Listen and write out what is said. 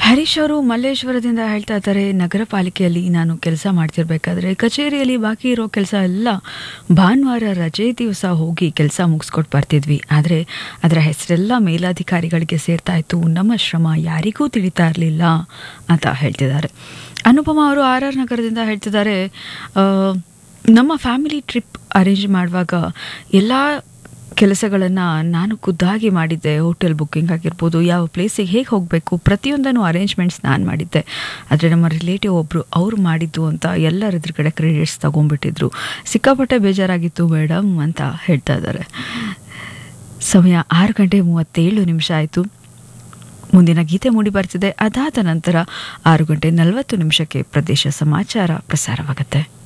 ಹರೀಶ್ ಅವರು ಮಲ್ಲೇಶ್ವರದಿಂದ ಹೇಳ್ತಾ ಇದ್ದಾರೆ ನಗರ ಪಾಲಿಕೆಯಲ್ಲಿ ನಾನು ಕೆಲಸ ಮಾಡ್ತಿರ್ಬೇಕಾದ್ರೆ ಕಚೇರಿಯಲ್ಲಿ ಬಾಕಿ ಇರೋ ಕೆಲಸ ಎಲ್ಲ ಭಾನುವಾರ ರಜೆ ದಿವಸ ಹೋಗಿ ಕೆಲಸ ಮುಗಿಸ್ಕೊಟ್ಟು ಬರ್ತಿದ್ವಿ ಆದರೆ ಅದರ ಹೆಸರೆಲ್ಲ ಮೇಲಾಧಿಕಾರಿಗಳಿಗೆ ಸೇರ್ತಾ ಇತ್ತು ನಮ್ಮ ಶ್ರಮ ಯಾರಿಗೂ ತಿಳಿತಾ ಇರಲಿಲ್ಲ ಅಂತ ಹೇಳ್ತಿದ್ದಾರೆ ಅನುಪಮ ಅವರು ಆರ್ ಆರ್ ನಗರದಿಂದ ಹೇಳ್ತಿದ್ದಾರೆ ಆ, ನಮ್ಮ ಫ್ಯಾಮಿಲಿ ಟ್ರಿಪ್ ಅರೇಂಜ್ ಮಾಡುವಾಗ ಎಲ್ಲ ಕೆಲಸಗಳನ್ನು ನಾನು ಖುದ್ದಾಗಿ ಮಾಡಿದ್ದೆ ಹೋಟೆಲ್ ಬುಕ್ಕಿಂಗ್ ಆಗಿರ್ಬೋದು ಯಾವ ಪ್ಲೇಸಿಗೆ ಹೇಗೆ ಹೋಗಬೇಕು ಪ್ರತಿಯೊಂದನ್ನು ಅರೇಂಜ್ಮೆಂಟ್ಸ್ ನಾನು ಮಾಡಿದ್ದೆ ಆದರೆ ನಮ್ಮ ರಿಲೇಟಿವ್ ಒಬ್ಬರು ಅವ್ರು ಮಾಡಿದ್ದು ಅಂತ ಎಲ್ಲರ ಎದುರುಗಡೆ ಕ್ರೆಡಿಟ್ಸ್ ತಗೊಂಡ್ಬಿಟ್ಟಿದ್ರು ಸಿಕ್ಕಾಪಟ್ಟೆ ಬೇಜಾರಾಗಿತ್ತು ಮೇಡಮ್ ಅಂತ ಹೇಳ್ತಾ ಇದ್ದಾರೆ ಸಮಯ ಆರು ಗಂಟೆ ಮೂವತ್ತೇಳು ನಿಮಿಷ ಆಯಿತು ಮುಂದಿನ ಗೀತೆ ಮೂಡಿ ಬರ್ತಿದೆ ಅದಾದ ನಂತರ ಆರು ಗಂಟೆ ನಲವತ್ತು ನಿಮಿಷಕ್ಕೆ ಪ್ರದೇಶ ಸಮಾಚಾರ ಪ್ರಸಾರವಾಗುತ್ತೆ